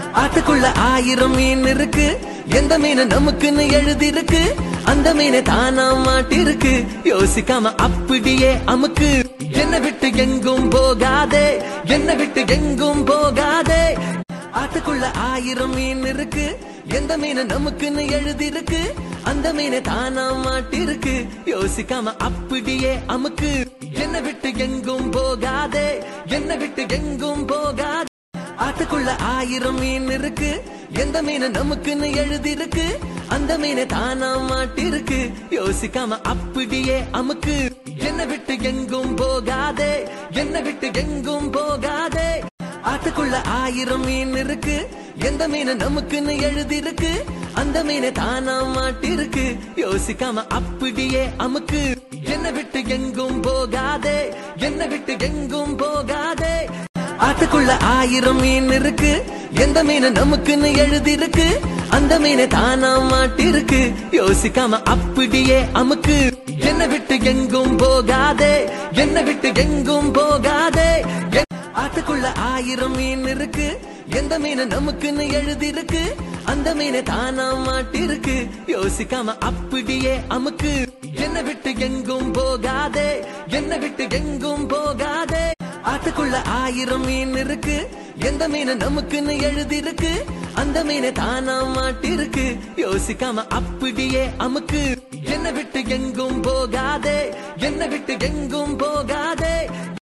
ஆத்துக்குள்ள ஆயிரம் மீன் இருக்கு எந்த மீன் நமக்குன்னு எழுதிருக்கு அந்த மீனை தானா மாட்டிருக்கு யோசிக்காம அப்படியே அமுக்கு என்ன விட்டு எங்கும் போகாதே என்ன விட்டு எங்கும் போகாதே ஆத்துக்குள்ள ஆயிரம் மீன் இருக்கு எந்த மீன் நமக்குன்னு எழுதிருக்கு அந்த மீனை தானா மாட்டிருக்கு யோசிக்காம அப்படியே அமுக்கு என்ன விட்டு எங்கும் போகாதே என்ன விட்டு எங்கும் போகாதே ஆத்துக்குள்ள ஆயிரம் மீன் இருக்கு எந்த மீன் நமக்குன்னு எழுதிருக்கு அந்த மீனை தானா மாட்டிருக்கு யோசிக்காம அப்படியே அமுக்கு என்ன விட்டு எங்கும் போகாதே என்ன விட்டு எங்கும் போகாதே ஆத்துக்குள்ள ஆயிரம் மீன் இருக்கு எந்த மீன் நமக்குன்னு எழுதிருக்கு அந்த மீனை தானா மாட்டிருக்கு யோசிக்காம அப்படியே அமுக்கு என்ன விட்டு எங்கும் போகாதே என்ன விட்டு எங்கும் போகாதே ஆத்துக்குள்ள ஆயிரம் மீன் இருக்கு எந்த மீன் நமக்குன்னு எழுதிருக்கு அந்த மீனை தானா மாட்டிருக்கு யோசிக்காம அப்படியே அமுக்கு என்ன விட்டு எங்கும் போகாதே என்ன விட்டு எங்கும் போகாதே எ- ஆத்துக்குள்ள ஆயிரம் மீன் இருக்கு எந்த மீன் நமக்குன்னு எழுதிருக்கு அந்த மீனை தானா மாட்டிருக்கு யோசிக்காம அப்படியே அமுக்கு என்ன விட்டு எங்கும் போகாதே என்ன விட்டு எங்கும் போகாதே ஆத்துக்குள்ள ஆயிரம் மீன் இருக்கு எந்த மீன் நமக்குன்னு எழுதிருக்கு அந்த மீனை தானா மாட்டிருக்கு யோசிக்காம அப்படியே அமுக்கு என்ன விட்டு எங்கும் போகாதே என்ன விட்டு எங்கும் போகாதே